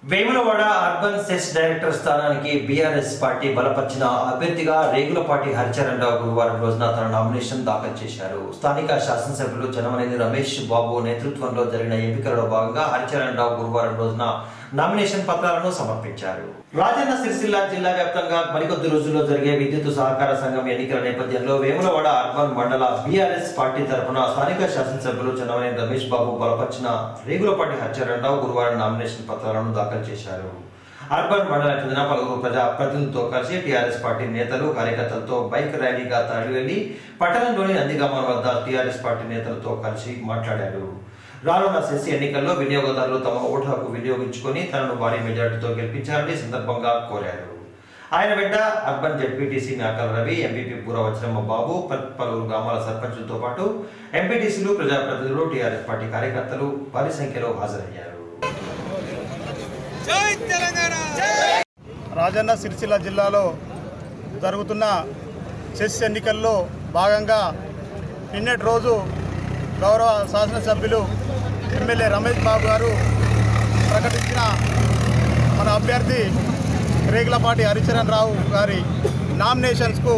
Vemulawada urban CESS director స్థానానికి BRS party బలపరిచిన అభ్యర్థిగా రేగులపాటి హరిచరణ్ రావు గురువారం రోజున తన నామినేషన్ దాఖలు చేశారు స్థానిక శాసనసభ్యులు జనమనేని రమేష్ బాబు నేతృత్వంలో జరిగిన ఎంపికలలో భాగంగా హరిచరణ్ రావు గురువారం రోజున నామినేషన్ పత్రాలను సమర్పించారు రాజన్న సిరిసిల్ల జిల్లా వ్యాప్తంగా మరికొద్ది రోజుల్లో జరిగే విద్యుత్ సహకార సంఘం ఎన్నికల నేపథ్యంలో వేములవాడ అర్బన్ మండల బీఆర్ఎస్ పార్టీ తరఫున స్థానిక శాసనసభ్యులు జనమనేని రమేష్ బాబు బలపరిచిన రేగులపాటి హరిచరణ్ రావు గురువారం నామినేషన్ పత్రాలను దాఖలు చేశారు అర్బన్ మండలం చెందిన పలువురు ప్రజా ప్రతినిధులతో కలిసి టీఆర్ఎస్ పార్టీ నేతలు కార్యకర్తలతో బైక్ ర్యాలీగా తరలివెళ్లి పట్టణంలోని నందిగామ వద్ద టీఆర్ఎస్ పార్టీ నేతలతో కలిసి మాట్లాడారు రానున్న సెస్ ఎన్నికల్లో వినియోగదారులు తమ ఓటు హక్కు వినియోగించుకొని తనను భారీ మెజార్టీతో గెలిపించాలని ఈ సందర్భంగా కోరారు ఆయన వెంట అర్బన్ జెడ్పీటీసీ మేకల రవి ఎంపీపీ పూర వజ్రమ్మ బాబు ప- పలువురు గ్రామాల సర్పంచులతో పాటు ఎంపీటీసీలు ప్రజాప్రతినిధులు టీఆర్ఎస్ పార్టీ కార్యకర్తలు భారీ సంఖ్యలో హాజరయ్యారు జై తెలంగాణ రాజన్న సిరిసిల్ల జిల్లాలో జరుగుతున్న చెస్ ఎన్నికల్లో భాగంగా నిన్నటి రోజు గౌరవ శాసనసభ్యులు ఎమ్మెల్యే రమేష్ బాబు గారు ప్రకటించిన మన అభ్యర్థి రేగులపాటి హరిచరణ్ రావు గారి నామినేషన్స్కు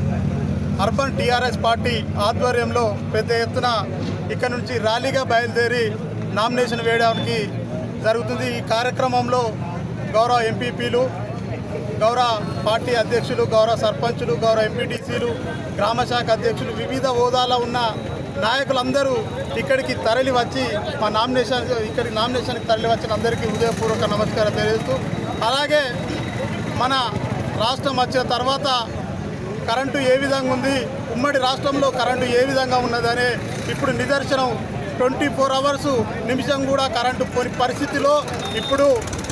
అర్బన్ టీఆర్ఎస్ పార్టీ ఆధ్వర్యంలో పెద్ద ఎత్తున ఇక్కడ నుంచి ర్యాలీగా బయలుదేరి నామినేషన్ వేయడానికి జరుగుతుంది ఈ కార్యక్రమంలో గౌరవ ఎంపీపీలు గౌరవ పార్టీ అధ్యక్షులు గౌరవ సర్పంచులు గౌరవ ఎంపీటీసీలు గ్రామ శాఖ అధ్యక్షులు వివిధ హోదాలో ఉన్న నాయకులందరూ ఇక్కడికి తరలి వచ్చి మా నామినేషన్ ఇక్కడికి నామినేషన్కి తరలి వచ్చిన అందరికీ హృదయపూర్వక నమస్కారం తెలియజేస్తూ అలాగే మన రాష్ట్రం వచ్చిన తర్వాత కరెంటు ఏ విధంగా ఉంది ఉమ్మడి రాష్ట్రంలో కరెంటు ఏ విధంగా ఉన్నదనే ఇప్పుడు నిదర్శనం ట్వంటీ ఫోర్ అవర్స్ నిమిషం కూడా కరెంటు పోని పరిస్థితిలో ఇప్పుడు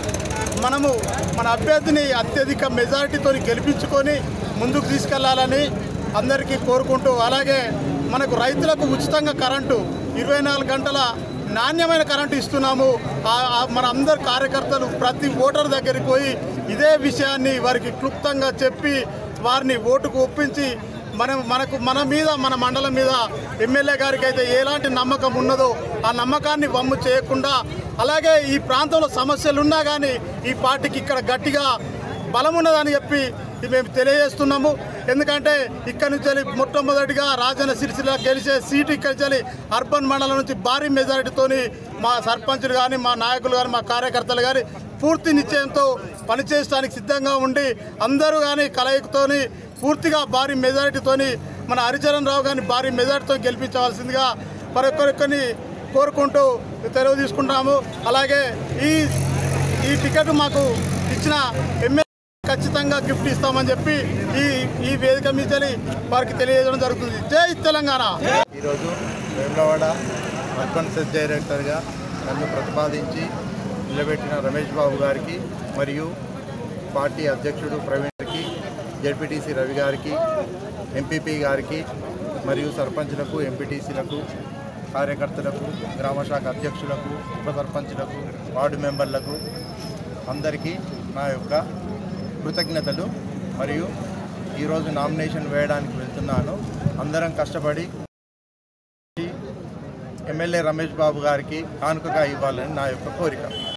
మనము మన అభ్యర్థిని అత్యధిక మెజారిటీతో గెలిపించుకొని ముందుకు తీసుకెళ్లాలని అందరికీ కోరుకుంటూ అలాగే మనకు రైతులకు ఉచితంగా కరెంటు ఇరవై నాలుగు గంటల నాణ్యమైన కరెంటు ఇస్తున్నాము ఆ- ఆ మన అందరు కార్యకర్తలు ప్రతి ఓటర్ దగ్గరికి పోయి ఇదే విషయాన్ని వారికి క్లుప్తంగా చెప్పి వారిని ఓటుకు ఒప్పించి మనం మనకు మన మీద మన మండలం మీద ఎమ్మెల్యే గారికి అయితే ఎలాంటి నమ్మకం ఉన్నదో ఆ నమ్మకాన్ని వమ్ము చేయకుండా అలాగే ఈ ప్రాంతంలో సమస్యలు ఉన్నా కానీ ఈ పార్టీకి ఇక్కడ గట్టిగా బలం ఉన్నదని చెప్పి ఇది మేము తెలియజేస్తున్నాము ఎందుకంటే ఇక్కడ నుంచి వెళ్ళి మొట్టమొదటిగా రాజన్న సిరిసిల్ల గెలిచే సీటు ఇక్కడ నుంచి వెళ్ళి అర్బన్ మండలం నుంచి భారీ మెజారిటీతోని మా సర్పంచులు కానీ మా నాయకులు కానీ మా కార్యకర్తలు కానీ పూర్తి నిశ్చయంతో పనిచేయడానికి సిద్ధంగా ఉండి అందరూ కానీ కలయికతోని పూర్తిగా భారీ మెజారిటీతోని మన హరిచరణ్ రావు గారిని భారీ మెజారిటీతో గెలిపించవలసిందిగా మరొకరిని కోరుకుంటూ తెరవ తీసుకుంటాము అలాగే ఈ ఈ టికెట్ మాకు ఇచ్చిన ఎమ్మెల్యే ఖచ్చితంగా గిఫ్ట్ ఇస్తామని చెప్పి ఈ ఈ వేదిక మీద వారికి తెలియజేయడం జరుగుతుంది జై తెలంగాణ ఈరోజు వేములవాడ అర్బన్ సెస్ డైరెక్టర్గా నన్ను ప్రతిపాదించి నిలబెట్టిన రమేష్ బాబు గారికి మరియు పార్టీ అధ్యక్షుడు ప్రవీణ్ గారికి జడ్పీటీసీ రవి గారికి ఎంపీపీ గారికి మరియు సర్పంచ్లకు ఎంపీటీసీలకు కార్యకర్తలకు గ్రామశాఖ అధ్యక్షులకు ఉప సర్పంచ్లకు వార్డు మెంబర్లకు అందరికీ నా యొక్క కృతజ్ఞతలు మరియు ఈరోజు నామినేషన్ వేయడానికి వెళ్తున్నాను అందరం కష్టపడి ఎమ్మెల్యే రమేష్ బాబు గారికి కానుకగా ఇవ్వాలని నా యొక్క కోరిక